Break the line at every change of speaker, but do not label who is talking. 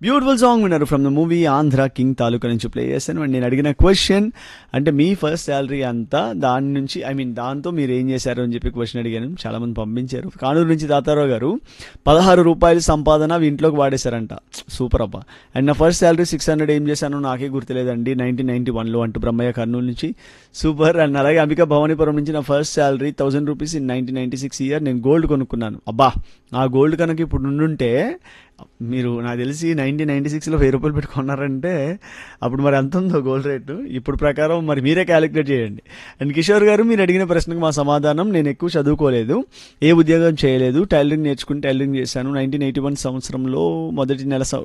beautiful song విన్నారు from the movie Andhra king Taluka నుంచి play చేశాను అండ్ నేను అడిగిన క్వశ్చన్ అంటే మీ ఫస్ట్ శాలరీ అంతా దాని నుంచి ఐ మీన్ దాంతో మీరు ఏం చేశారు అని చెప్పి క్వశ్చన్ అడిగాను చాలా మంది పంపించారు కానూరు నుంచి తాతారావు గారు పదహారు రూపాయల సంపాదన అవి ఇంట్లోకి వాడేశారంట సూపర్ అబ్బా అండ్ నా ఫస్ట్ శాలరీ సిక్స్ హండ్రెడ్ ఏం చేశానో నాకే గుర్తులేదండి నైన్టీన్ నైన్టీ వన్లో అంటూ బ్రహ్మయ్య కర్నూలు నుంచి సూపర్ అండ్ అలాగే అంబికా భవానీపురం నుంచి నా first salary thousand rupees in nineteen ninety six year నేను గోల్డ్ కొనుక్కున్నాను అబ్బా ఆ గోల్డ్ కనుక ఇప్పుడు ఉండుంటే మీరు నాకు తెలిసి నైన్టీన్ నైన్టీ సిక్స్లో వెయ్యి రూపాయలు పెట్టుకున్నారంటే అప్పుడు మరి ఎంత ఉందో గోల్డ్ రేటు ఇప్పుడు ప్రకారం మరి మీరే క్యాలిక్యులేట్ చేయండి అండ్ కిషోర్ గారు మీరు అడిగిన ప్రశ్నకు మా సమాధానం నేను ఎక్కువ చదువుకోలేదు ఏ ఉద్యోగం చేయలేదు టైలరింగ్ నేర్చుకుని టైలరింగ్ చేశాను నైన్టీన్ ఎయిటీ వన్ సంవత్సరంలో మొదటి నెల సం-